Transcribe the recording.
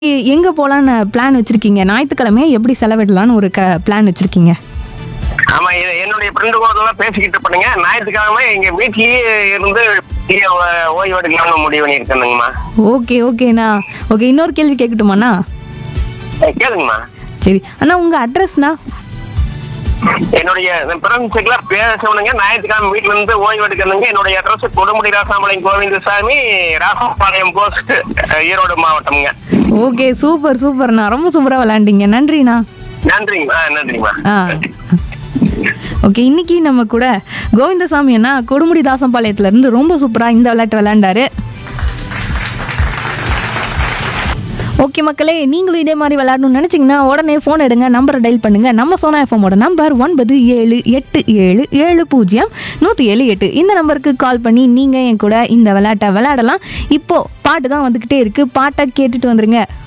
எ- எங்க போலான்னு பிளான் வச்சிருக்கீங்க ஞாயிற்றுக்கிழமை எப்படி செலவிடலாம்னு ஒரு க பிளான் வச்சிருக்கீங்க ஆமா இது என்னுடைய ஃப்ரெண்டு கூட எல்லாம் பேசிக்கிட்டு பண்ணுங்க ஞாயிற்றுக்கிழமை எங்க வீட்லயே இருந்து இங்க ஓ- ஓய்வு எடுக்கலாம்னு முடிவு பண்ணியிருக்கேனுங்கம்மா ஓகே ஓகேண்ணா ஓகே இன்னொரு கேள்வி கேட்கட்டுமாண்ணா ஏய், கேளுங்கம்மா சரி அண்ணா உங்க அட்ரஸ்ண்ணா என்னுடைய ஃப்ரெண்ட்ஸுக்கெல்லாம் பேசணுங்க ஞாயிற்றுக்கிழமை வீட்டுல இருந்து ஓய்வு எடுக்கணுங்க என்னுடைய அட்ரஸ் கொடுமுடி ராசாமலையம் கோவிந்தசாமி ராசபாளையம் போஸ்ட் ஈரோடு மாவட்டம்ங்க ஓகே சூப்பர் சூப்பர்ண்ணா ரொம்ப சூப்பராக விளாண்டீங்க நன்றிண்ணா நன்றிங்கம்மா ஆ, நன்றிங்கம்மா ஆ ஓகே இன்னைக்கு நம்ம கூட கோவிந்தசாமி அண்ணா கொடுமுடி தாசம்பாளையத்துல இருந்து ரொம்ப சூப்பராக இந்த விளையாட்டு விளையாண்டாரு ஓகே மக்களே நீங்களும் இதே மாதிரி விளையாடணும்னு நினச்சிங்கன்னா உடனே ஃபோன் எடுங்க நம்பரை டயல் பண்ணுங்க நம்ம சோனா எஃப்எம்மோட நம்பர் ஒன்பது ஏழு எட்டு ஏழு ஏழு பூஜ்ஜியம் நூற்றி ஏழு எட்டு இந்த நம்பருக்கு கால் பண்ணி நீங்கள் என் கூட இந்த விளையாட்டை விளையாடலாம் இப்போ பாட்டு தான் வந்துக்கிட்டே இருக்கு பாட்டை கேட்டுட்டு வந்துருங்க